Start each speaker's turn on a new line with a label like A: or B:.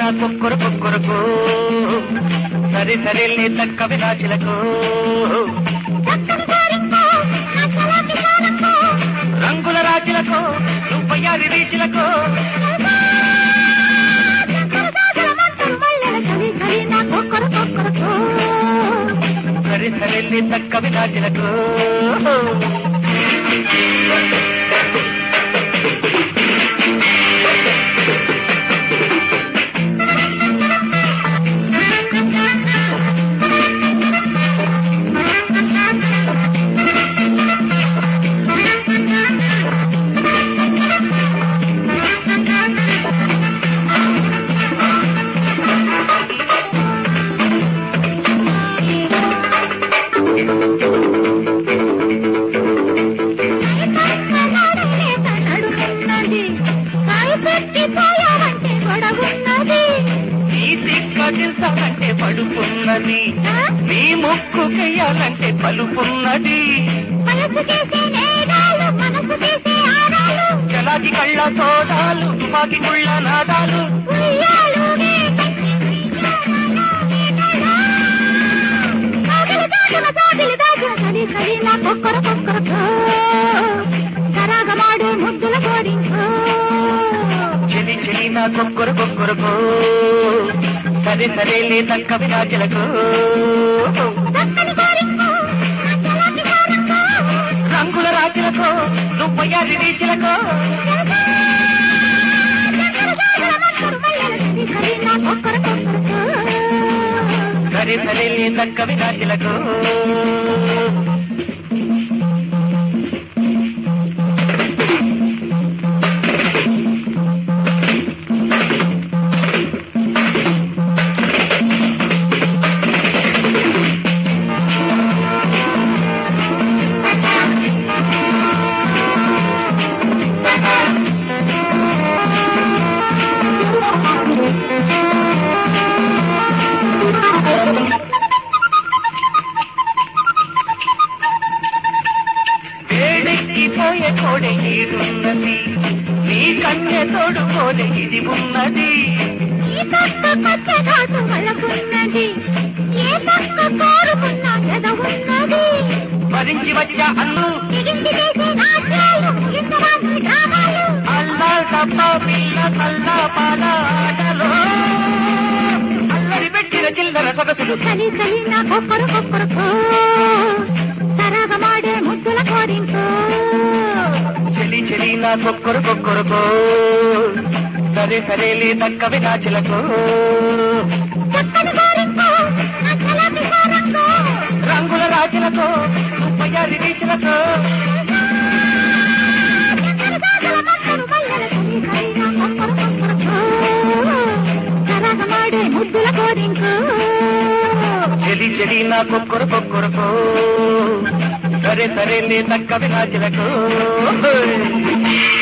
A: నా కుక్కరు కుక్కరుకు సరి సరిల్ని తక్క వినాచిలకు రంగుల రాజులకు నువ్వయ్యారి రీచులకు సరి సరిల్ని తక్క వినాచిలకు నీ సిక్క దిల్సాలంటే పడుకున్నది నీ ముక్కు చెయ్యాలంటే పలుకున్నది చలాకి కళ్ళ సోదాలు తుపాకి గుళ్ళ నాదాలు
B: సరాగమాడు ముద్దుల కోరించు
A: చెలి చెలి నా కొక్కరు కొక్కరుకు సరే సరేలే తక్క వినాచలకు
B: దక్కని కోరించు చలాకి కోరించు
A: రంగుల రాజులకు నువ్వయ్యారి రీచులకు సరే సరేలే తక్క వినాచలకు వేడెక్కిపోయే కోడె ఈడున్నది నీ కన్య తోడుకోలే ఇది ఉన్నది భరించి వచ్చా అన్ను అల్లా తప్ప పిల్ల కల్ల పాల ఆటలో అల్లరి పెట్టిన చిల్లర సొగసులు
B: కలి కలి నా కొక్కరు కొక్కరుకో సరగమాడే ముద్దుల కోరించు
A: చెలి చెలి నా కొక్కరు కొక్కరుకో సరే సరేలే తక్క వినాచులకు
B: చక్కని కోరించు నా చలాకి కోరించు
A: రంగుల రాజులకు ముప్పయ్యారి రీచులకు
B: ముద్దుల కోరింకు
A: చెలి చెలి నా కొక్కరు కొక్కరుకో సరే సరేలే తక్క వినాచులకు